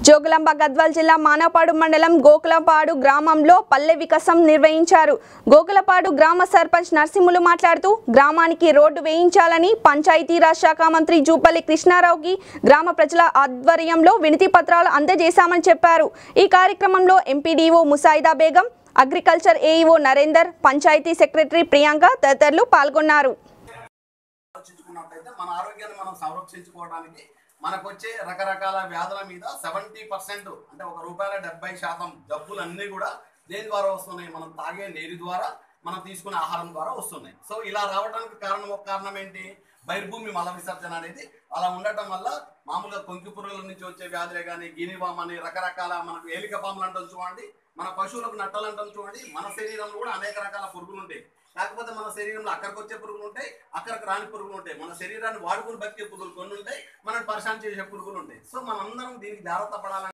జోగులాంబ గద్వాల్ జిల్లా మానపాడు మండలం గోకులపాడు గ్రామంలో పల్లె వికసం నిర్వహించారు గోకులపాడు గ్రామ సర్పంచ్ నరసింహులు మాట్లాడుతూ గ్రామానికి రోడ్డు వేయించాలని పంచాయతీరాజ్ శాఖ మంత్రి జూపల్లి కృష్ణారావుకి గ్రామ ప్రజల ఆధ్వర్యంలో వినతి పత్రాలు అందజేశామని చెప్పారు ఈ కార్యక్రమంలో MPDO Musaida Begum agriculture AEO Narender panchayati secretary Priyanka తదితరులు పాల్గొన్నారు ఆలోచించుకున్నట్టయితే మన ఆరోగ్యాన్ని మనం సంరక్షించుకోవడానికి మనకు వచ్చే రకరకాల వ్యాధుల మీద సెవెంటీ పర్సెంట్ అంటే ఒక రూపాయల డెబ్బై శాతం జబ్బులు అన్నీ కూడా దేని ద్వారా వస్తున్నాయి మనం తాగే నీరు ద్వారా మనం తీసుకునే ఆహారం ద్వారా వస్తున్నాయి సో ఇలా రావడానికి కారణం ఒక కారణం ఏంటి బహిర్భూమి మల విసర్జన అనేది అలా ఉండటం వల్ల మామూలుగా కొంకి పురుగుల నుంచి వచ్చే వ్యాధులే కానీ గినివామ్ అని రకరకాల మనకు ఏలిక పాములు అంటాం చూడండి మన పశువులకు నట్టలు అంటాం చూడండి మన శరీరంలో కూడా అనేక రకాల పురుగులు ఉంటాయి కాకపోతే మన శరీరంలో అక్కడికి వచ్చే పురుగులు ఉంటాయి అక్కడికి రాని పురుగులు ఉంటాయి మన శరీరాన్ని వాడుకుని బతికే పురుగులు కొన్ని ఉంటాయి మనం పరిశాన్ చేసే పురుగులు ఉంటాయి సో మనందరం దీనికి జాగ్రత్త పడాలని